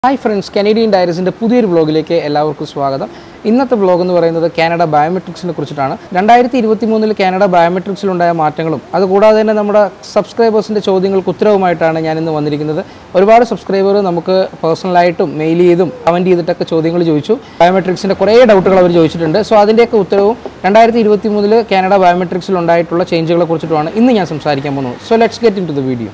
hi friends Canadian ഡയറീസിൻ്റെ പുതിയൊരു വ്ളോഗിലേക്ക് എല്ലാവർക്കും സ്വാഗതം ഇന്നത്തെ വ്ളോഗ് എന്ന് പറയുന്നത് കാനഡ ബയോമെട്രിക്സിനെ കുറിച്ചിട്ടാണ് രണ്ടായിരത്തി ഇരുപത്തി മൂന്നിൽ കാനഡ ബയോമെട്രിക്സിലുണ്ടായ മാറ്റങ്ങളും അതുകൂടാതെ തന്നെ നമ്മുടെ സബ്സ്ക്രൈബേഴ്സിൻ്റെ ചോദ്യങ്ങൾക്ക് ഉത്തരവുമായിട്ടാണ് ഞാൻ ഇന്ന് വന്നിരിക്കുന്നത് ഒരുപാട് സബ്സ്ക്രൈബർ നമുക്ക് പേഴ്സണലായിട്ടും മെയിൽ ചെയ്തും കമൻറ്റ് ചെയ്തിട്ടൊക്കെ ചോദ്യങ്ങൾ ചോദിച്ചു ബയോമെട്രിക്സിൻ്റെ കുറേ ഡൗട്ടുകൾ അവർ ചോദിച്ചിട്ടുണ്ട് സോ അതിൻ്റെയൊക്കെ ഉത്തരവും രണ്ടായിരത്തി ഇരുപത്തി മൂന്നിൽ കാനഡ ബയോമെട്രിക്സിൽ ഉണ്ടായിട്ടുള്ള ചേഞ്ചുകളെ കുറിച്ചിട്ടുമാണ് ഇന്ന് ഞാൻ സംസാരിക്കാൻ പോകുന്നത് so let's get into the video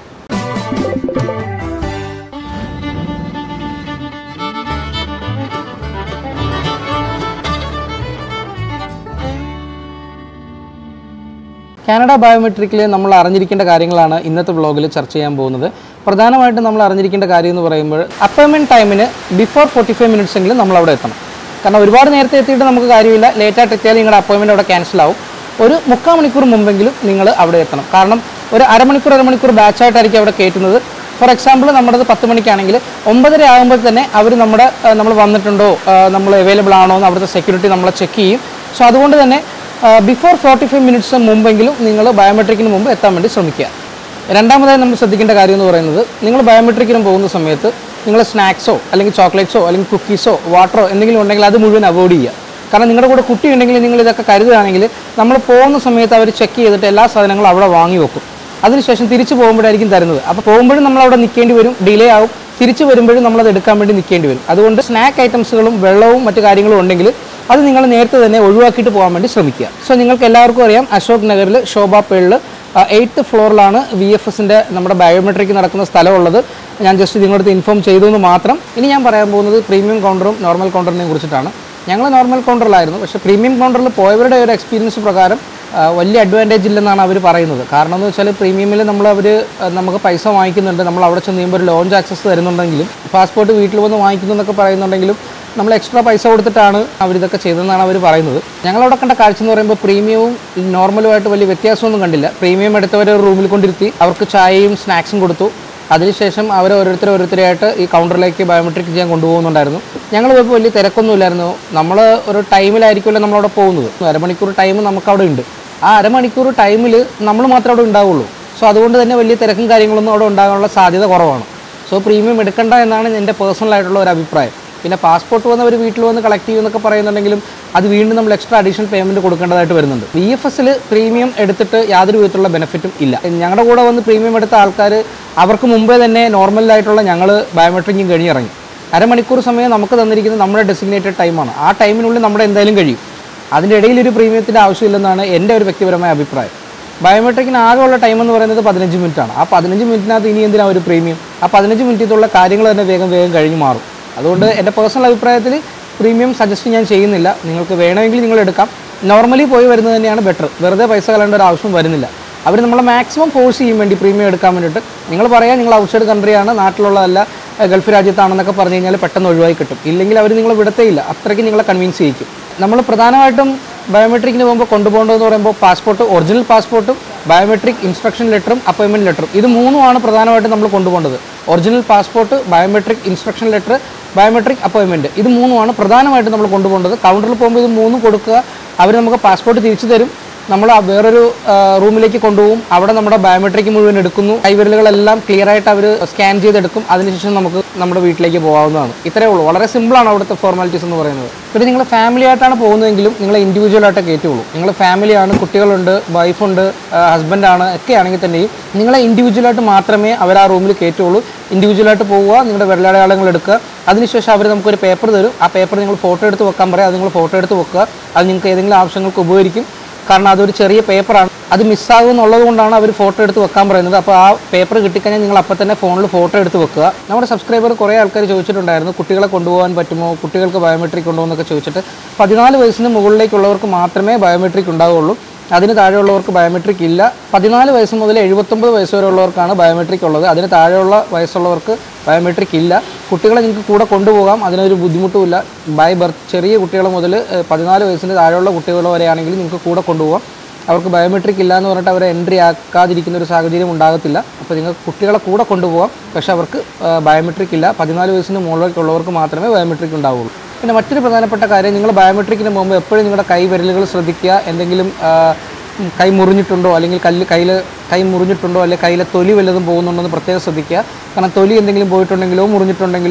Canada ബയോമെട്രിക്കിൽ നമ്മൾ അറിഞ്ഞിരിക്കേണ്ട കാര്യങ്ങളാണ് ഇന്നത്തെ വ്ളോഗിൽ ചർച്ച ചെയ്യാൻ പോകുന്നത് പ്രധാനമായിട്ടും നമ്മൾ അറിഞ്ഞിരിക്കേണ്ട കാര്യം എന്ന് പറയുമ്പോൾ അപ്പോയിൻമെൻറ്റ് ടൈമിന് ബിഫോർ ഫോർട്ടി ഫൈവ് മിനിറ്റ്സ് എങ്കിലും നമ്മൾ അവിടെ എത്തണം കാരണം ഒരുപാട് നേരത്തെ എത്തിയിട്ട് നമുക്ക് കാര്യമില്ല ലേറ്റായിട്ട് എത്തിയാൽ നിങ്ങളുടെ അപ്പോയിൻമെൻറ്റ് അവിടെ ക്യാൻസൽ ആവും ഒരു മുക്കാൽ മണിക്കൂർ മുമ്പെങ്കിലും നിങ്ങൾ അവിടെ എത്തണം കാരണം ഒരു അരമണിക്കൂർ അരമണിക്കൂർ ബാച്ചായിട്ടായിരിക്കും അവിടെ കയറ്റുന്നത് ഫോർ എക്സാമ്പിൾ നമ്മുടേത് പത്ത് മണിക്കാണെങ്കിൽ ഒമ്പതര ആകുമ്പോൾ തന്നെ അവർ നമ്മുടെ ആ, നമ്മൾ വന്നിട്ടുണ്ടോ ആ, നമ്മൾ അവൈലബിൾ ആണോ എന്ന് അവിടുത്തെ സെക്യൂരിറ്റി നമ്മളെ ചെക്ക് ചെയ്യും സോ അതുകൊണ്ട് തന്നെ ബിഫോർ ഫോർട്ടി ഫൈവ് മിനിറ്റ്സ് മുമ്പെങ്കിലും നിങ്ങൾ ബയോമെട്രിക്കിന് മുമ്പ് എത്താൻ വേണ്ടി ശ്രമിക്കുക രണ്ടാമതായി നമ്മൾ ശ്രദ്ധിക്കേണ്ട കാര്യം എന്ന് പറയുന്നത് നിങ്ങൾ ബയോമെട്രിക്കിന് പോകുന്ന സമയത്ത് നിങ്ങൾ സ്നാക്സോ അല്ലെങ്കിൽ ചോക്ലേറ്റ്സോ അല്ലെങ്കിൽ കുക്കീസോ വാട്ടറോ എന്തെങ്കിലും ഉണ്ടെങ്കിൽ അത് മുഴുവൻ അവോയ്ഡ് ചെയ്യുക കാരണം നിങ്ങളുടെ കൂടെ കുട്ടി ഉണ്ടെങ്കിൽ നിങ്ങൾ ഇതൊക്കെ കരുതുകയാണെങ്കിൽ നമ്മൾ പോകുന്ന സമയത്ത് അവർ ചെക്ക് ചെയ്തിട്ട് എല്ലാ സാധനങ്ങളും അവിടെ വാങ്ങി വെക്കും അതിനുശേഷം തിരിച്ചു പോകുമ്പോഴായിരിക്കും തരുന്നത് അപ്പോൾ പോകുമ്പോഴും നമ്മൾ അവിടെ നിൽക്കേണ്ടി വരും ഡിലേ ആവും തിരിച്ചു വരുമ്പോഴും നമ്മളത് എടുക്കാൻ വേണ്ടി നിൽക്കേണ്ടി വരും അതുകൊണ്ട് സ്നാക്ക് ഐറ്റംസുകളും വെള്ളവും മറ്റു കാര്യങ്ങളും ഉണ്ടെങ്കിൽ അത് നിങ്ങൾ നേരത്തെ തന്നെ ഒഴിവാക്കിയിട്ട് പോകാൻ വേണ്ടി ശ്രമിക്കുക സോ നിങ്ങൾക്ക് എല്ലാവർക്കും അറിയാം അശോക് നഗറിൽ ശോഭ പേളിൽ എയ്ത്ത് ഫ്ലോറിലാണ് വി എഫ് എസിൻ്റെ നമ്മുടെ ബയോമെട്രിക് നടക്കുന്ന സ്ഥലമുള്ളത് ഞാൻ ജസ്റ്റ് നിങ്ങളുടെ അടുത്ത് ഇൻഫോം ചെയ്തു എന്ന് മാത്രം ഇനി ഞാൻ പറയാൻ പോകുന്നത് പ്രീമിയം കൗണ്ടറും നോർമൽ കൗണ്ടറിനെയും കുറിച്ചിട്ടാണ് ഞങ്ങൾ നോർമൽ കൗണ്ടറിലായിരുന്നു പക്ഷേ പ്രീമിയം കൗണ്ടറിൽ പോയവരുടെ ഒരു എക്സ്പീരിയൻസ് പ്രകാരം ആ, വലിയ അഡ്വാൻറ്റേജ് ഇല്ലെന്നാണ് അവർ പറയുന്നത് കാരണം എന്ന് വെച്ചാൽ പ്രീമിയമിൽ നമ്മൾ അവർ നമുക്ക് പൈസ വാങ്ങിക്കുന്നുണ്ട് നമ്മൾ അവിടെ ചെന്ന് കഴിയുമ്പോൾ ഒരു ലോഞ്ച് ആക്സസ് തരുന്നുണ്ടെങ്കിലും പാസ്പോർട്ട് വീട്ടിൽ വന്ന് വാങ്ങിക്കുന്നു എന്നൊക്കെ പറയുന്നുണ്ടെങ്കിലും നമ്മൾ എക്സ്ട്രാ പൈസ കൊടുത്തിട്ടാണ് അവരിതൊക്കെ ചെയ്തതെന്നാണ് അവർ പറയുന്നത് ഞങ്ങളവിടെ കണ്ട കാഴ്ച എന്ന് പറയുമ്പോൾ പ്രീമിയവും നോർമലുമായിട്ട് വലിയ വ്യത്യാസമൊന്നും കണ്ടില്ല പ്രീമിയം എടുത്തവരെ ഒരു റൂമിൽ കൊണ്ടിരുത്തി അവർക്ക് ചായയും സ്നാക്സും കൊടുത്തു അതിനുശേഷം അവർ ഓരോരുത്തർ ഓരോരുത്തരായിട്ട് ഈ കൗണ്ടറിലേക്ക് ബയോമെട്രിക് ചെയ്യാൻ കൊണ്ടുപോകുന്നുണ്ടായിരുന്നു ഞങ്ങൾ പോയപ്പോൾ വലിയ തിരക്കൊന്നുമില്ലായിരുന്നു നമ്മൾ ഒരു ടൈമിലായിരിക്കുമല്ലോ നമ്മളവിടെ പോകുന്നത് അരമണിക്കൂർ ടൈം നമുക്കവിടെ ഉണ്ട് ആ അരമണിക്കൂർ ടൈമിൽ നമ്മൾ മാത്രമേ അവിടെ ഉണ്ടാവുള്ളൂ സോ അതുകൊണ്ട് തന്നെ വലിയ തിരക്കും കാര്യങ്ങളൊന്നും അവിടെ ഉണ്ടാകാനുള്ള സാധ്യത കുറവാണ് സോ പ്രീമിയം എടുക്കണ്ട എന്നാണ് എൻ്റെ പേഴ്സണൽ ആയിട്ടുള്ള ഒരു അഭിപ്രായം പിന്നെ പാസ്പോർട്ട് വന്ന് അവർ വീട്ടിൽ വന്ന് കളക്ട് ചെയ്യുമെന്നൊക്കെ പറയുന്നുണ്ടെങ്കിലും അത് വീണ്ടും നമ്മൾ എക്സ്ട്രാ അഡീഷണൽ പേയ്മെൻറ്റ് കൊടുക്കേണ്ടതായിട്ട് വരുന്നുണ്ട് വി എഫ് എസിൽ പ്രീമിയം എടുത്തിട്ട് യാതൊരു വിധത്തിലുള്ള ബെനിഫിറ്റും ഇല്ല ഞങ്ങളുടെ കൂടെ വന്ന് പ്രീമിയം എടുത്ത ആൾക്കാർ അവർക്ക് മുമ്പേ തന്നെ നോർമലായിട്ടുള്ള ഞങ്ങൾ ബയോമെട്രിക്കും കഴിഞ്ഞിറങ്ങി അരമണിക്കൂർ സമയം നമുക്ക് തന്നിരിക്കുന്നത് നമ്മുടെ ഡെസിഗ്നേറ്റഡ് ടൈമാണ് ആ ടൈമിനുള്ളിൽ നമ്മുടെ എന്തായാലും കഴിയും അതിൻ്റെ ഇടയിൽ ഒരു പ്രീമിയത്തിൻ്റെ ആവശ്യമില്ലെന്നാണ് എൻ്റെ ഒരു വ്യക്തിപരമായ അഭിപ്രായം ബയോമെട്രിക്കിന് ആകെയുള്ള ടൈം എന്ന് പറയുന്നത് പതിനഞ്ച് മിനിറ്റാണ് ആ പതിനഞ്ച് മിനിറ്റിനകത്ത് ഇനി എന്തിനാണ് ഒരു പ്രീമിയം ആ പതിനഞ്ച് മിനിറ്റിലുള്ള കാര്യങ്ങൾ തന്നെ വേഗം വേഗം കഴിഞ്ഞ് മാറും അതുകൊണ്ട് എൻ്റെ പേഴ്സണൽ അഭിപ്രായത്തിൽ പ്രീമിയം സജസ്റ്റ് ഞാൻ ചെയ്യുന്നില്ല നിങ്ങൾക്ക് വേണമെങ്കിൽ നിങ്ങൾ എടുക്കാം നോർമലി പോയി വരുന്നത് തന്നെയാണ് ബെറ്റർ വെറുതെ പൈസ കളയേണ്ട ഒരു ആവശ്യം വരുന്നില്ല അവർ നമ്മളെ മാക്സിമം ഫോഴ്സ് ചെയ്യും വേണ്ടി പ്രീമിയം എടുക്കാൻ വേണ്ടിയിട്ട് നിങ്ങൾ പറയാം നിങ്ങൾ ഔട്ട്സൈഡ് കൺട്രിയാണ് നാട്ടിലുള്ളതല്ല ഏഹ് ഗൾഫ് രാജ്യത്താണെന്നൊക്കെ പറഞ്ഞു കഴിഞ്ഞാൽ പെട്ടെന്ന് ഒഴിവായി കിട്ടും ഇല്ലെങ്കിൽ അവർ നിങ്ങളെ വിടത്തേ ഇല്ല അത്രയ്ക്ക് നിങ്ങളെ കൺവിൻസ് ചെയ്യിക്കും നമ്മൾ പ്രധാനമായിട്ടും ബയോമെട്രിക്കിന് പോകുമ്പോൾ കൊണ്ടുപോകേണ്ടതെന്ന് പറയുമ്പോൾ പാസ്പോർട്ട് ഒറിജിനൽ പാസ്പോർട്ടും ബയോമെട്രിക് ഇൻസ്ട്രക്ഷൻ ലെറ്ററും അപ്പോയിൻമെൻറ്റ് ലെറ്ററും ഇത് മൂന്നുമാണ് പ്രധാനമായിട്ടും നമ്മൾ കൊണ്ടുപോകേണ്ടത് original passport biometric instruction letter biometric appointment ഇത് മൂന്നുമാണ് പ്രധാനമായിട്ടും നമ്മൾ കൊണ്ടുപോകേണ്ടത് കൗണ്ടറിൽ പോകുമ്പോൾ ഇത് മൂന്നും കൊടുക്കുക അവർ നമുക്ക് പാസ്പോർട്ട് തിരിച്ചു തരും നമ്മൾ ആ വേറൊരു ആ, റൂമിലേക്ക് കൊണ്ടുപോകും അവിടെ നമ്മുടെ ബയോമെട്രിക് മുഴുവൻ എടുക്കുന്നു കൈവിരലുകളെല്ലാം ക്ലിയർ ആയിട്ട് അവർ സ്കാൻ ചെയ്തെടുക്കും അതിനുശേഷം നമുക്ക് നമ്മുടെ വീട്ടിലേക്ക് പോകാവുന്നതാണ് ഇത്രയേ ഉള്ളൂ വളരെ സിമ്പിളാണ് അവിടുത്തെ ഫോർമാലിറ്റീസ് എന്ന് പറയുന്നത് പിന്നെ നിങ്ങൾ ഫാമിലി ആയിട്ടാണ് പോകുന്നതെങ്കിലും നിങ്ങൾ ഇൻഡിവിജ്വൽ ആയിട്ട് കയറ്റുള്ളൂ നിങ്ങൾ ഫാമിലിയാണ് കുട്ടികളുണ്ട് വൈഫുണ്ട് ഹസ്ബൻഡാണ് ഒക്കെ ആണെങ്കിൽ തന്നെയും നിങ്ങളെ ഇൻഡിവിജ്വൽ ആയിട്ട് മാത്രമേ അവർ ആ റൂമിൽ കയറ്റുള്ളൂ ഇൻഡിവിജ്വൽ ആയിട്ട് പോവുക നിങ്ങളുടെ വിരലടയാളങ്ങൾ എടുക്കുക അതിനുശേഷം അവർ നമുക്കൊരു പേപ്പർ തരും ആ പേപ്പർ നിങ്ങൾ ഫോട്ടോ എടുത്ത് വെക്കാൻ പറയാം അത് നിങ്ങൾ ഫോട്ടോ എടുത്ത് വെക്കുക അത് നിങ്ങൾക്ക് ഏതെങ്കിലും ആവശ്യങ്ങൾക്ക് ഉപകരിക്കും കാരണം അതൊരു ചെറിയ പേപ്പറാണ് അത് മിസ്സാകും എന്നുള്ളത് കൊണ്ടാണ് അവർ ഫോട്ടോ എടുത്ത് വെക്കാൻ പറയുന്നത് അപ്പോൾ ആ പേപ്പർ കിട്ടിക്കഴിഞ്ഞാൽ നിങ്ങൾ അപ്പോൾ തന്നെ ഫോണിൽ ഫോട്ടോ എടുത്ത് വെക്കുക നമ്മുടെ സബ്സ്ക്രൈബർ കുറേ ആൾക്കാർ ചോദിച്ചിട്ടുണ്ടായിരുന്നു കുട്ടികളെ കൊണ്ടുപോകാൻ പറ്റുമോ കുട്ടികൾക്ക് ബയോമെട്രിക് ഉണ്ടോ എന്നൊക്കെ ചോദിച്ചിട്ട് പതിനാല് വയസ്സിന് മുകളിലേക്കുള്ളവർക്ക് മാത്രമേ ബയോമെട്രിക് ഉണ്ടാവുകയുള്ളൂ അതിന് താഴെയുള്ളവർക്ക് ബയോമെട്രിക് ഇല്ല പതിനാല് വയസ്സ് മുതൽ എഴുപത്തൊമ്പത് വയസ്സ് വരെ ഉള്ളവർക്കാണ് ബയോമെട്രിക് ഉള്ളത് അതിന് താഴെയുള്ള വയസ്സുള്ളവർക്ക് ബയോമെട്രിക് ഇല്ല കുട്ടികളെ നിങ്ങൾക്ക് കൂടെ കൊണ്ടുപോകാം അതിനൊരു ബുദ്ധിമുട്ടുമില്ല ബൈ ബർത്ത് ചെറിയ കുട്ടികൾ മുതൽ ഏഹ്, പതിനാല് വയസ്സിന് താഴെയുള്ള കുട്ടികൾ വരെയാണെങ്കിൽ നിങ്ങൾക്ക് കൂടെ കൊണ്ടുപോകാം അവർക്ക് ബയോമെട്രിക് ഇല്ല എന്ന് പറഞ്ഞിട്ട് അവരെ എൻട്രി ആക്കാതിരിക്കുന്ന ഒരു സാഹചര്യം ഉണ്ടാകത്തില്ല അപ്പോൾ നിങ്ങൾക്ക് കുട്ടികളെ കൂടെ കൊണ്ടുപോകാം പക്ഷേ അവർക്ക് ബയോമെട്രിക് ഇല്ല പതിനാല് വയസ്സിന് മുകളിലേക്കുള്ളവർക്ക് മാത്രമേ ബയോമെട്രിക് ഉണ്ടാവുള്ളൂ പിന്നെ മറ്റൊരു പ്രധാനപ്പെട്ട കാര്യം നിങ്ങൾ ബയോമെട്രിക്കിന് പോകുമ്പോൾ എപ്പോഴും നിങ്ങളുടെ കൈ വിരലുകൾ ശ്രദ്ധിക്കുക എന്തെങ്കിലും ആ, ഉം, കൈ മുറിഞ്ഞിട്ടുണ്ടോ അല്ലെങ്കിൽ കല്ല് കയ്യിൽ കൈ മുറിഞ്ഞിട്ടുണ്ടോ അല്ലെങ്കിൽ കയ്യിലെ തൊലി വല്ലതും പോകുന്നുണ്ടോ എന്ന് പ്രത്യേകം ശ്രദ്ധിക്കുക കാരണം തൊലി എന്തെങ്കിലും പോയിട്ടുണ്ടെങ്കിലോ മുറിഞ്ഞിട്ടുണ്ടെങ്കിലോ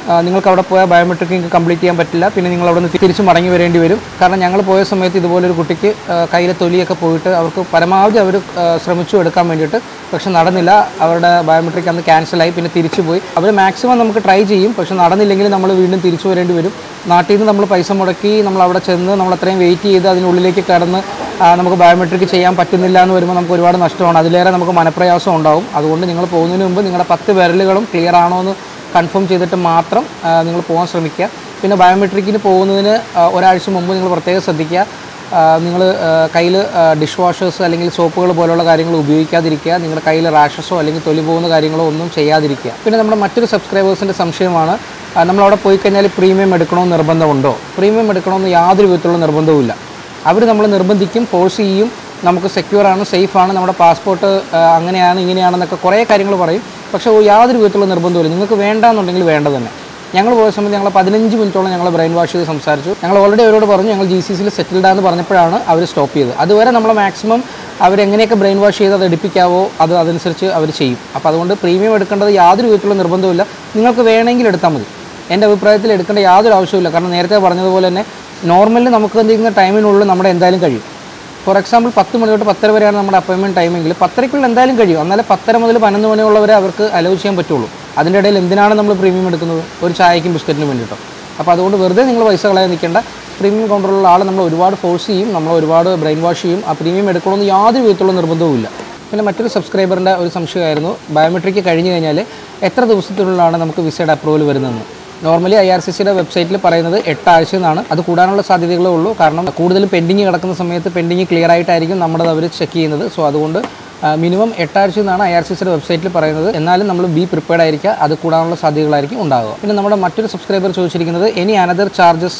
ആ, നിങ്ങൾക്ക് അവിടെ പോയാൽ ബയോമെട്രിക് നിങ്ങൾക്ക് കംപ്ലീറ്റ് ചെയ്യാൻ പറ്റില്ല പിന്നെ നിങ്ങൾ അവിടെ നിന്ന് തിരിച്ച് മടങ്ങി വരേണ്ടി വരും കാരണം ഞങ്ങൾ പോയ സമയത്ത് ഇതുപോലെ ഒരു കുട്ടിക്ക് ആ, കയ്യിലെ തൊലിയൊക്കെ പോയിട്ട് അവർക്ക് പരമാവധി അവർ ശ്രമിച്ചു എടുക്കാൻ വേണ്ടിയിട്ട് പക്ഷെ നടന്നില്ല അവരുടെ ബയോമെട്രിക് അന്ന് ക്യാൻസലായി പിന്നെ തിരിച്ചു പോയി അവർ മാക്സിമം നമുക്ക് ട്രൈ ചെയ്യും പക്ഷെ നടന്നില്ലെങ്കിൽ നമ്മൾ വീണ്ടും തിരിച്ചു വരേണ്ടി വരും നാട്ടിൽ നിന്ന് നമ്മൾ പൈസ മുടക്കി നമ്മൾ അവിടെ ചെന്ന് നമ്മൾ അത്രയും വെയിറ്റ് ചെയ്ത് അതിനുള്ളിലേക്ക് കടന്ന് ആ, നമുക്ക് ബയോമെട്രിക് ചെയ്യാൻ പറ്റുന്നില്ല എന്ന് വരുമ്പോൾ നമുക്ക് ഒരുപാട് നഷ്ടമാണ് അതിലേറെ നമുക്ക് മനപ്രയാസം ഉണ്ടാവും അതുകൊണ്ട് നിങ്ങൾ പോകുന്നതിന് മുമ്പ് നിങ്ങളുടെ പത്ത് വിരലുകളും ക്ലിയർ ആണോ എന്ന് കൺഫേം ചെയ്തിട്ട് മാത്രം നിങ്ങൾ പോകാൻ ശ്രമിക്കുക പിന്നെ ബയോമെട്രിക്കിന് പോകുന്നതിന് ആ, ഒരാഴ്ച മുമ്പ് നിങ്ങൾ പ്രത്യേകം ശ്രദ്ധിക്കുക നിങ്ങൾ കയ്യിൽ ഡിഷ് വാഷേഴ്സ് അല്ലെങ്കിൽ സോപ്പുകൾ പോലുള്ള കാര്യങ്ങൾ ഉപയോഗിക്കാതിരിക്കുക നിങ്ങളുടെ കയ്യിൽ റാഷസോ അല്ലെങ്കിൽ തൊലി പോകുന്ന കാര്യങ്ങളോ ഒന്നും ചെയ്യാതിരിക്കുക പിന്നെ നമ്മുടെ മറ്റൊരു സബ്സ്ക്രൈബേഴ്സിൻ്റെ സംശയമാണ് ആ, നമ്മളവിടെ പോയി കഴിഞ്ഞാൽ പ്രീമിയം എടുക്കണമെന്ന് നിർബന്ധമുണ്ടോ പ്രീമിയം എടുക്കണമെന്ന് യാതൊരു വിധത്തിലുള്ള നിർബന്ധവുമില്ല അവർ നമ്മൾ നിർബന്ധിക്കും ഫോഴ്സ് ചെയ്യും നമുക്ക് സെക്യൂർ ആണ് സേഫ് ആണ് നമ്മുടെ പാസ്പോർട്ട് അങ്ങനെയാണ് ഇങ്ങനെയാണെന്നൊക്കെ കുറേ കാര്യങ്ങൾ പറയും പക്ഷേ യാതൊരു വിധത്തിലുള്ള നിർബന്ധമില്ല നിങ്ങൾക്ക് വേണ്ടാന്നുണ്ടെങ്കിൽ വേണ്ട തന്നെ ഞങ്ങൾ പോയ സമയത്ത് ഞങ്ങൾ പതിനഞ്ച് മിനിറ്റോളം ഞങ്ങൾ ബ്രെയിൻ വാഷ് ചെയ്ത് സംസാരിച്ചു ഞങ്ങൾ ഓൾറെഡി അവരോട് പറഞ്ഞു ഞങ്ങൾ ജി സി സിയിൽ സെറ്റിൽഡ് ആണെന്ന് പറഞ്ഞപ്പോഴാണ് അവർ സ്റ്റോപ്പ് ചെയ്തത് അതുവരെ നമ്മൾ മാക്സിമം അവരെങ്ങനെയൊക്കെ ബ്രെയിൻ വാഷ് ചെയ്ത് അത് എടുപ്പിക്കാവോ അത് അതനുസരിച്ച് അവർ ചെയ്യും അപ്പോൾ അതുകൊണ്ട് പ്രീമിയം എടുക്കേണ്ടത് യാതൊരു വിധത്തിലുള്ള നിർബന്ധമില്ല നിങ്ങൾക്ക് വേണമെങ്കിൽ എടുത്താൽ മതി എൻ്റെ അഭിപ്രായത്തിൽ എടുക്കേണ്ട യാതൊരു ആവശ്യമില്ല കാരണം നേരത്തെ പറഞ്ഞതുപോലെ തന്നെ നോർമലി നമുക്ക് എന്തെങ്കിലും ടൈമിനുള്ളിൽ നമ്മുടെ എന്തായാലും കഴിയും ഫോർ എക്സാമ്പിൾ പത്ത് മണി തൊട്ട് പത്തര വരെയാണ് നമ്മുടെ അപ്പോയിൻമെൻറ്റ് ടൈമെങ്കിൽ പത്തരയ്ക്കുള്ളിൽ എന്തായാലും കഴിയും എന്നാലേ പത്തര മുതൽ പതിനൊന്ന് മണിയുള്ളവരെ അവർക്ക് അലോ ചെയ്യാൻ പറ്റുള്ളൂ അതിൻ്റെ ഇടയിൽ എന്തിനാണ് നമ്മൾ പ്രീമിയം എടുക്കുന്നത് ഒരു ചായക്കും ബിസ്ക്കറ്റിനും വേണ്ടിയിട്ടോ അപ്പോൾ അതുകൊണ്ട് വെറുതെ നിങ്ങൾ പൈസ കളയാൻ നിൽക്കേണ്ട പ്രീമിയം കൗണ്ടറിലുള്ള ആൾ നമ്മൾ ഒരുപാട് ഫോഴ്സ് ചെയ്യും നമ്മൾ ഒരുപാട് ബ്രെയിൻ വാഷ് ചെയ്യും ആ പ്രീമിയം എടുക്കണമെന്ന് യാതൊരു വിധത്തിലുള്ള നിർബന്ധവുമില്ല പിന്നെ മറ്റൊരു സബ്സ്ക്രൈബറിൻ്റെ ഒരു സംശയമായിരുന്നു ബയോമെട്രിക്ക് കഴിഞ്ഞ് കഴിഞ്ഞാൽ എത്ര ദിവസത്തിനുള്ളിലാണ് നമുക്ക് വിസയുടെ അപ്രൂവൽ വരുന്നതെന്ന് നോർമലി ഐ ആർ സി സിയുടെ വെബ്സൈറ്റിൽ പറയുന്നത് എട്ടാഴ്ച എന്നാണ് അത് കൂടാനുള്ള സാധ്യതകളേ ഉള്ളൂ കാരണം കൂടുതലും പെൻഡിങ് കിടക്കുന്ന സമയത്ത് പെൻഡിങ് ക്ലിയർ ആയിട്ടായിരിക്കും നമ്മുടെ അവർ ചെക്ക് ചെയ്യുന്നത് സോ അതുകൊണ്ട് മിനിമം എട്ടാഴ്ച എന്നാണ് ഐ ആർ സി സിയുടെ വെബ്സൈറ്റിൽ പറയുന്നത് എന്നാലും നമ്മൾ ബി പ്രിപ്പയർഡ് ആയിരിക്കുക അത് കൂടാനുള്ള സാധ്യതകളായിരിക്കും ഉണ്ടാകുക പിന്നെ നമ്മുടെ മറ്റൊരു സബ്സ്ക്രൈബർ ചോദിച്ചിരിക്കുന്നത് any another charges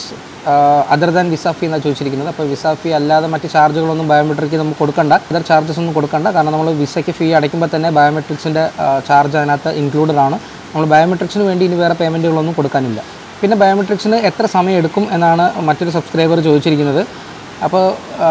other than visa fee എന്നാണ് ചോദിച്ചിരിക്കുന്നത് അപ്പോൾ വിസ ഫീ അല്ലാതെ മറ്റ് ചാർജുകളൊന്നും ബയോമെട്രിക്ക് നമുക്ക് കൊടുക്കണ്ട അതർ ചാർജസ് ഒന്നും കൊടുക്കണ്ട കാരണം നമ്മൾ വിസയ്ക്ക് ഫീ അടയ്ക്കുമ്പോൾ തന്നെ ബയോമെട്രിക്സിൻ്റെ ചാർജ് അതിനകത്ത് ഇൻക്ലൂഡഡ് ആണ് നമ്മൾ ബയോമെട്രിക്സിന് വേണ്ടി ഇനി വേറെ പേയ്മെൻറ്റുകളൊന്നും കൊടുക്കാനില്ല പിന്നെ ബയോമെട്രിക്സിന് എത്ര സമയം എടുക്കും എന്നാണ് മറ്റൊരു സബ്സ്ക്രൈബർ ചോദിച്ചിരിക്കുന്നത് അപ്പോൾ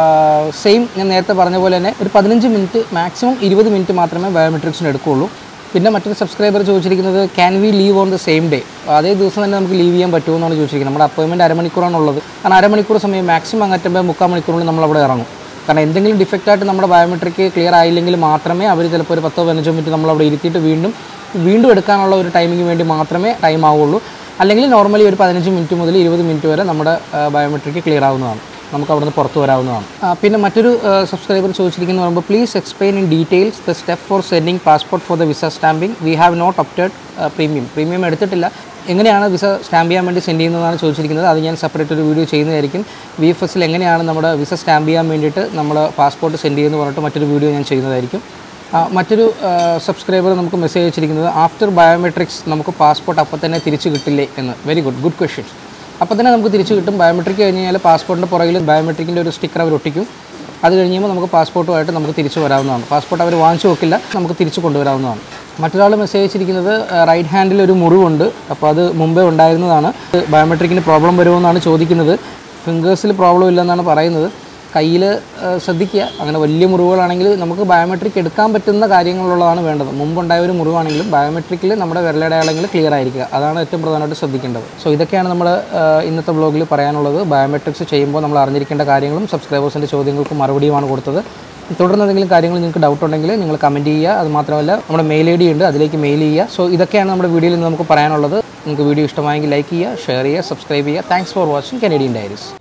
സെയിം ഞാൻ നേരത്തെ പറഞ്ഞ പോലെ തന്നെ ഒരു പതിനഞ്ച് മിനിറ്റ് മാക്സിമം ഇരുപത് മിനിറ്റ് മാത്രമേ ബയോമെട്രിക്സിന് എടുക്കുകയുള്ളൂ പിന്നെ മറ്റൊരു സബ്സ്ക്രൈബർ ചോദിച്ചിരിക്കുന്നത് can we leave on the same day അതേ ദിവസം തന്നെ നമുക്ക് ലീവ് ചെയ്യാൻ പറ്റുമോ എന്നാണ് ചോദിച്ചിരിക്കുന്നത് നമ്മുടെ അപ്പോയിൻമെൻറ്റ് അരമണിക്കൂറാണ് ഉള്ളത് കാരണം അരമണിക്കൂർ സമയം മാക്സിമം അങ്ങറ്റുമ്പോൾ മുക്കാൽ മണിക്കൂറിൽ നമ്മൾ അവിടെ ഇറങ്ങും കാരണം എന്തെങ്കിലും ഡിഫക്റ്റ് ആയിട്ട് നമ്മുടെ ബയോമെട്രിക് ക്ലിയർ ആയില്ലെങ്കിൽ മാത്രമേ അവർ ചിലപ്പോൾ ഒരു പത്തോ പതിനഞ്ചോ മിനിറ്റ് നമ്മൾ അവിടെ ഇരുത്തിയിട്ട് വീണ്ടും വീണ്ടും എടുക്കാനുള്ള ഒരു ടൈമിംഗ് വേണ്ടി മാത്രമേ ടൈം ആവുള്ളൂ അല്ലെങ്കിൽ നോർമലി ഒരു പതിനഞ്ച് മിനിറ്റ് മുതൽ ഇരുപത് മിനിറ്റ് വരെ നമ്മുടെ ബയോമെട്രിക് ക്ലിയർ ആവുന്നതാണ് നമുക്ക് അവിടുന്ന് പുറത്ത് വരാവുന്നതാണ് ആ, പിന്നെ മറ്റൊരു സബ്സ്ക്രൈബർ ചോദിച്ചിരിക്കുന്നത് പറയുമ്പോൾ please explain in details the step for sending passport for the visa stamping we have not opted premium premium എടുത്തിട്ടില്ല എങ്ങനെയാണ് വിസ സ്റ്റാമ്പ് ചെയ്യാൻ വേണ്ടി സെൻഡ് ചെയ്യുന്നതാണ് ചോദിച്ചിരിക്കുന്നത് അത് ഞാൻ സെപ്പറേറ്റ് ഒരു വീഡിയോ ചെയ്യുന്നതായിരിക്കും വി എഫ് എസിൽ എങ്ങനെയാണ് നമ്മുടെ വിസ സ്റ്റാമ്പ് ചെയ്യാൻ വേണ്ടിയിട്ട് നമ്മൾ പാസ്പോർട്ട് സെൻഡ് ചെയ്യുന്നു പറഞ്ഞിട്ട് മറ്റൊരു വീഡിയോ ഞാൻ ചെയ്യുന്നതായിരിക്കും ആ, മറ്റൊരു സബ്സ്ക്രൈബർ നമുക്ക് മെസ്സേജ് അയച്ചിരിക്കുന്നത് ആഫ്റ്റർ ബയോമെട്രിക്സ് നമുക്ക് പാസ്പോർട്ട് അപ്പോൾ തന്നെ തിരിച്ച് കിട്ടില്ലേ എന്ന് വെരി ഗുഡ് ഗുഡ് ക്വസ്റ്റ്യൻസ് അപ്പോൾ തന്നെ നമുക്ക് തിരിച്ച് കിട്ടും ബയോമെട്രിക് കഴിഞ്ഞ് കഴിഞ്ഞാൽ പാസ്പോർട്ടിൻ്റെ പുറകിൽ ബയോമെട്രിക്കിൻ്റെ ഒരു സ്റ്റിക്കർ അവർ ഒട്ടിക്കും അത് കഴിഞ്ഞ് കഴിയുമ്പോൾ നമുക്ക് പാസ്പോർട്ടുമായിട്ട് നമുക്ക് തിരിച്ച് വരാവുന്നതാണ് പാസ്പോർട്ട് അവർ വാങ്ങിച്ചു വെക്കില്ല നമുക്ക് തിരിച്ച് കൊണ്ടുവരാവുന്നതാണ് മറ്റൊരാൾ മെസ്സേജ് അയച്ചിരിക്കുന്നത് റൈറ്റ് ഹാൻഡിൽ ഒരു മുറിവുണ്ട് അപ്പോൾ അത് മുമ്പേ ഉണ്ടായിരുന്നതാണ് ബയോമെട്രിക്കിന് പ്രോബ്ലം വരുമെന്നാണ് ചോദിക്കുന്നത് ഫിംഗേഴ്സിൽ പ്രോബ്ലം ഇല്ലെന്നാണ് പറയുന്നത് കയ്യിൽ ശ്രദ്ധിക്കുക അങ്ങനെ വലിയ മുറിവുകളാണെങ്കിൽ നമുക്ക് ബയോമെട്രിക് എടുക്കാൻ പറ്റുന്ന കാര്യങ്ങളുള്ളതാണ് വേണ്ടത് മുമ്പുണ്ടായ ഒരു മുറിവാണെങ്കിലും ബയോമെട്രിക്കിൽ നമ്മുടെ വിരലടയാളങ്ങൾ ക്ലിയർ ആയിരിക്കുക അതാണ് ഏറ്റവും പ്രധാനമായിട്ട് ശ്രദ്ധിക്കേണ്ടത് സോ ഇതൊക്കെയാണ് നമ്മൾ ഇന്നത്തെ വ്ളോഗിൽ പറയാനുള്ളത് ബയോമെട്രിക്സ് ചെയ്യുമ്പോൾ നമ്മൾ അറിഞ്ഞിരിക്കേണ്ട കാര്യങ്ങളും സബ്സ്ക്രൈബേഴ്സിൻ്റെ ചോദ്യങ്ങൾക്ക് മറുപടിയുമാണ് കൊടുത്തത് തുടർന്ന് എന്തെങ്കിലും കാര്യങ്ങൾ നിങ്ങൾക്ക് ഡൗട്ട് ഉണ്ടെങ്കിൽ നിങ്ങൾ കമൻറ്റ് ചെയ്യുക അത് മാത്രമല്ല നമ്മുടെ മെയിൽ ഐ ഡി ഉണ്ട് അതിലേക്ക് മെയിൽ ചെയ്യുക സോ ഇതൊക്കെയാണ് നമ്മുടെ വീഡിയോയിൽ നിന്ന് നമുക്ക് പറയാനുള്ളത് നിങ്ങൾക്ക് വീഡിയോ ഇഷ്ടമായെങ്കിൽ ലൈക്ക് ചെയ്യുക ഷെയർ ചെയ്യുക സബ്സ്ക്രൈബ് ചെയ്യുക thanks for watching Canadian diaries